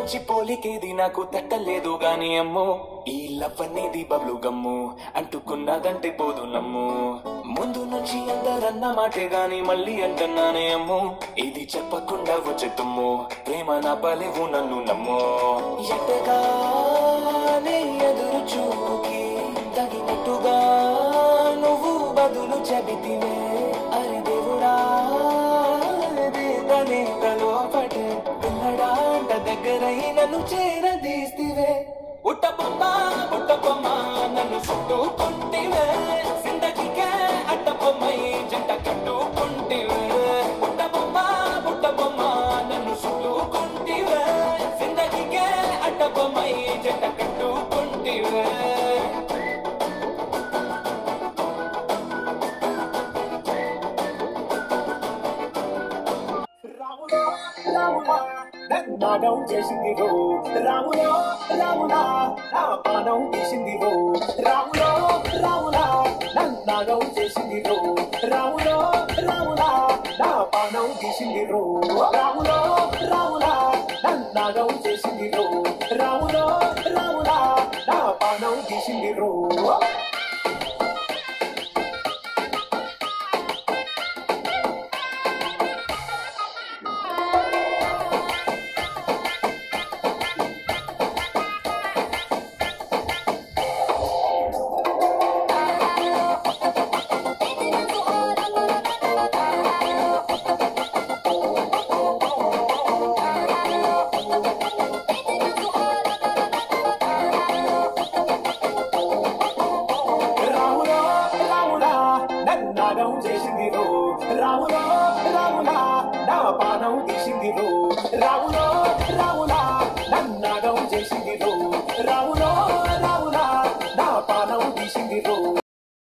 నుంచి పోలికేది నాకు తట్టలేదు గాని అమ్మో ఈ లవ్ అనేది బబ్లు గమ్ము అంటుకున్నదంటే పోదు నమ్ము ముందు నుంచి అందరన్న మాటే గాని మళ్ళీ అంటున్నానే అమ్ము ఇది చెప్పకుండా వచ్చే తుమ్ము ప్రేమ నా పలేవు నన్ను నమ్ము ఎట్టగానే ఎదురు చూకి తగినట్టుగా నువ్వు బదులు చెబితివే అరే దేవుడా తనే తలో పటే పిల్లడాంట దగ్గరై నన్ను చేరదీస్తివే ఉట్ట బొమ్మ బుట్ట బొమ్మ నన్ను చుట్టుకుంటివే జిందగీకే అట్ట బొమ్మై జంట కట్టుకుంటివే ఉట్ట బొమ్మ బుట్ట బొమ్మ నన్ను చుట్టుకుంటివే జిందగీకే అట్ట బొమ్మై జంట కట్టుకుంటివే రాముడా రాముడా నన్నాగం చేసింది రో రాముడా రాముడా నా పానం తీసింది రో రాముడా రాముడా నన్నాగం చేసింది రో రాముడా రాముడా నా పానం తీసింది రో రాముడా రాముడా నన్నాగం చేసింది రో రాముడా రాముడా నా పానం తీసింది రో రాముడా రాముడా నన్నాగం చేసింది రో రాముడా రాముడా నా పానం తీసింది రో రాముడా రాముడా నన్నాగం చేసింది రో రాముడా